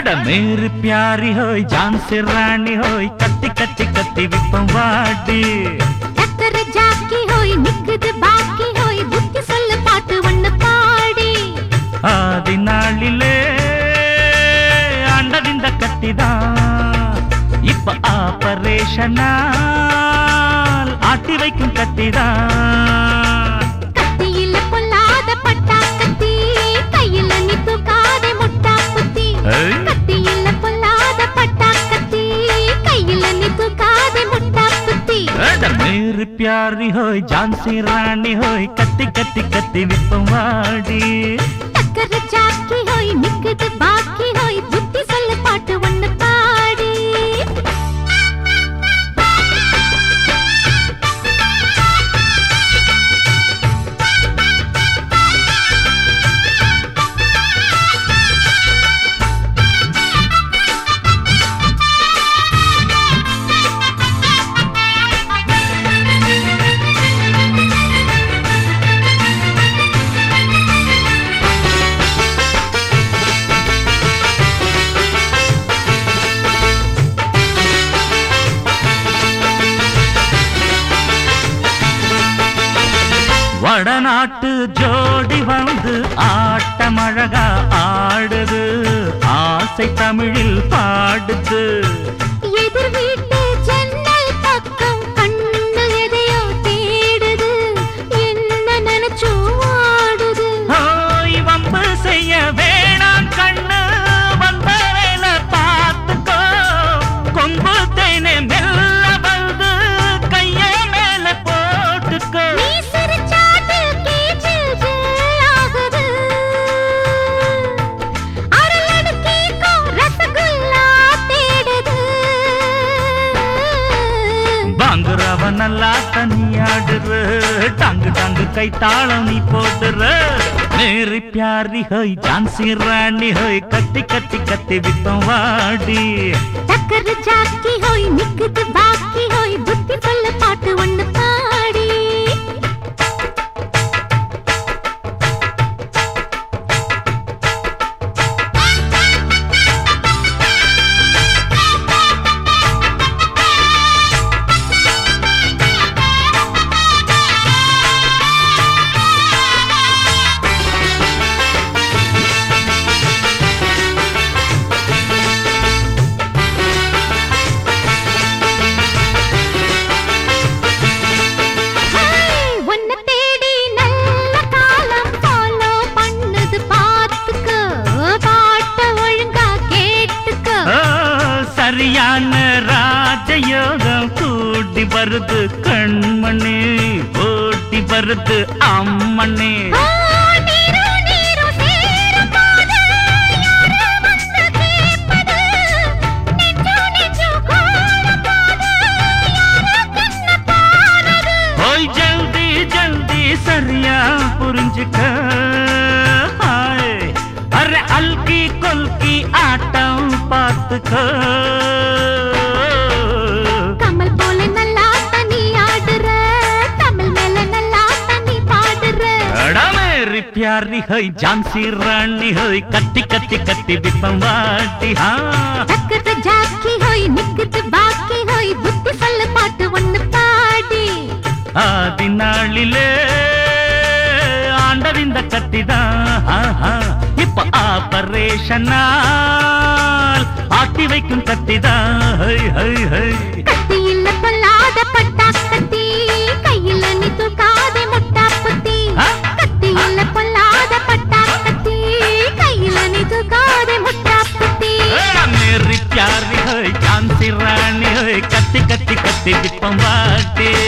அட மேரு பியாரி ஹோய் ஜான்சி ராணி ஹோய் கத்தி கத்தி கத்தி விப்பம் வாடி டக்கர ஜாக்கி ஹோய் நிக்குது பாக்கி ஹோய் புத்தி சொல்லு பாட்டு ஒண்ணு பாடி ஆதி நாளிலே ஆண்டதிந்த கத்திதான் இப்ப ஆபரேஷனால் ஆட்டி வைக்கும் கத்திதான் கத்தியில பொல்லாத பட்டா கத்தி கையில நீ தூக்காதே முட்டா புத்தி ஏய். கத்தியில பொல்லாத பட்டா கத்தி கையில நீ தூக்காதே முட்டா புத்தி அட மேரு பியாரி ஹோய் ஜான்சி ராணி ஹோய் கத்தி கத்தி கத்தி விப்பம் வாடி டக்கர ஜாக்கி ஹோய் நிக்குது பாக்கி ஹோய் புத்தி சொல்லு பாட்டு ஒண்ணு பாடி வடநாட்டு ஜோடி வந்து ஆட்டமழகா ஆடுது ஆசை தமிழில் பாடுது எதிர் வீட்டு ஜன்னல் பக்கம் கண்ணு எதையோ தேடுது என்ன நினைச்சோ ஆடுது ஹோய் வம்பு செய்ய வேணாம் கண்ணு வந்த வேலை பார்த்துக்கோ கொம்பு தேனே மெல்ல வந்து கைய மேல போட்டுக்கோ நீ சிரிச்சாட்டு கீச்சில் ஜில் ஆகுது அரளடு கேக்கும் ரசகுல்லா தேடுது வாங்குறவ நல்லா தனியாடுற டாங்கு டாங்கு கை தாளம் நீ போடுற மேரி பியாரி ஹோய் ஜான்சி ராணி ஹோய் கத்தி கத்தி கத்தி வித்தம் வாடி டக்கர் ஜாக்கி ஹோய் நிக்குது பாக்கி ஹோய் புத்தி சொல்ல பாட்டு ஒண்ணு பாடி ஹேய், உன்னை தேடி நல்ல காலம் follow பண்ணுது பார்த்துக்கோ. பாட்ட ஒழுங்கா கேட்டுக்கோ. ஆ, சரியான ராஜயோகம் கூடி வருது கண்மணி ஓட்டி வருது அம்மணி ஆ, நீரும் நீரும் சேரும்போது யாரு வந்து கேட்பது? நெஞ்சம் நெஞ்சம் கோரும்போது யாரு கண்ணை பாருது? ஓய் ஜல்தி ஜல்தி சரியா புரிஞ்சுக்க ஹாய். அரே அல்கி கொல்கி ஆட்டம் பார்த்துக்கோ கமல் போல நல்லா தனி ஆடுற தமிழ் மேல நல்லா தனி பாடுற மேரி பியாரி ஹோய் ஜான்சி ராணி ஹோய் கத்தி கத்தி கத்தி விப்பம் வாட்டி ஹா டக்கர ஜாக்கி ஹோய் நிக்குது பாக்கி ஹோய் புத்தி சொல்ல பாட்டு ஒண்ணு பாடி ஆதி நாளிலே ஆண்டவிந்த கத்திதான் ஆஹா. இப்ப ஆபரேஷனால் ஆட்டி வைக்கும் கத்திதான் ஹை ஹை ஹை கத்தியில பொல்லாத பட்டா கத்தி கையில நீ தூக்காதே முட்டா புத்தி ஆ? கத்தியில பொல்லாத பட்டா கத்தி கையில நீ தூக்காதே முட்டா புத்தி मेरी प्यारी है झांसी रानी है कत्ती कत्ती कत्ती विपम वाटे